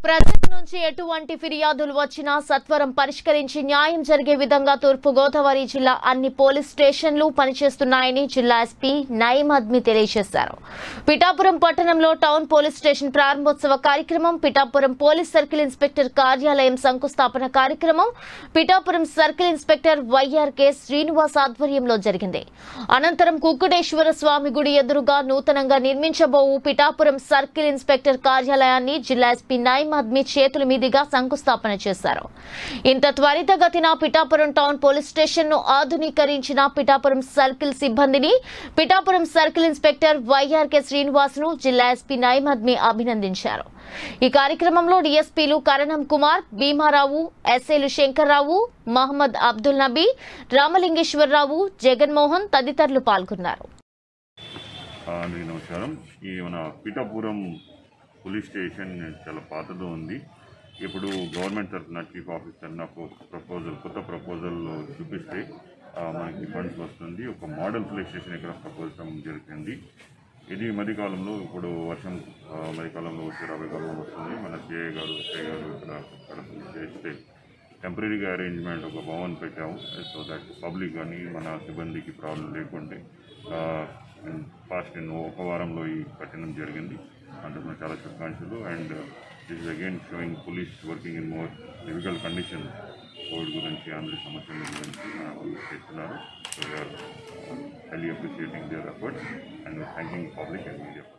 ప్రజల నుంచి ఎటువంటి ఫిర్యాదులు వచ్చినా సత్వరం పరిష్కరించి న్యాయం జరిగే విధంగా తూర్పు గోదావరి జిల్లా అన్ని పోలీస్ స్టేషన్లు పనిచేస్తున్నాయని జిల్లా ఎస్పీ నయీం అద్మి తెలియజేశారు పిఠాపురం పట్టణంలో టౌన్ పోలీస్ స్టేషన్ ప్రారంభోత్సవ కార్యక్రమం పిఠాపురం పోలీస్ సర్కిల్ ఇన్స్పెక్టర్ కార్యాలయం శంకుస్థాపన కార్యక్రమం Pithapuram circle inspector YR K Srinivas ఆధ్వర్యంలో జరిగింది అనంతరం కుక్కుటేశ్వర స్వామి గుడి ఎదురుగా నూతనంగా నిర్మించబోవు పిఠాపురం సర్కిల్ ఇన్స్పెక్టర్ కార్యాలయాన్ని జిల్లా ఎస్పీ నయీం అద్మి చేతుల మీదుగా శంకుస్థాపన చేశారు ఇంత త్వరితగతిన పిఠాపురం టౌన్ పోలీస్ స్టేషన్ ను ఆధునీకరించిన పిఠాపురం సర్కిల్ సిబ్బందిని Pithapuram circle inspector YRK Srinivas ను జిల్లా ఎస్పీ నయీం అద్మి అభినందించారు ఈ కార్యక్రమంలో డీఎస్పీలు కరణం కుమార్ భీమారావు ఎస్ఏలు శంకర్రావు మహమ్మద్ అబ్దుల్ నబీ రామలింగేశ్వరరావు జగన్మోహన్ తదితరులు పాల్గొన్నారు ఆ, అందరికీ నమస్కారం ఈ మన పీఠాపురం పోలీస్ స్టేషన్ చాలా పాతదో ఉంది ఇప్పుడు గవర్నమెంట్ తరఫున చీఫ్ ఆఫీసర్ నాకు ప్రపోజల్ కొత్త ప్రపోజల్ చూపిస్తే ఆ, మనకి ఫండ్స్ వస్తుంది ఒక మోడల్ పోలీస్ స్టేషన్ ఇక్కడ ప్రపోజ్ చేయడం జరుగుతుంది ఇది మధ్యకాలంలో ఇప్పుడు వర్షం ఆ, మధ్యకాలంలో వచ్చే రాబోయే కాలంలో వస్తుంది మన సిఐ గారు ఎస్ఐ గారు ఇక్కడ ఇక్కడ చేస్తే టెంపరీగా అరేంజ్మెంట్ ఒక భవన్ పెట్టాము సో దట్ పబ్లిక్ కానీ మన సిబ్బందికి ప్రాబ్లం లేకుండే ఫాస్ట్ ఒక వారంలో ఈ కట్టడం జరిగింది అందుకు చాలా శుభాకాంక్షలు and this again showing police working in more difficult condition covid గురించి అందరి సమస్యల గురించి మన వాళ్ళు చేస్తున్నారు so highly appreciating their efforts and thanking public and media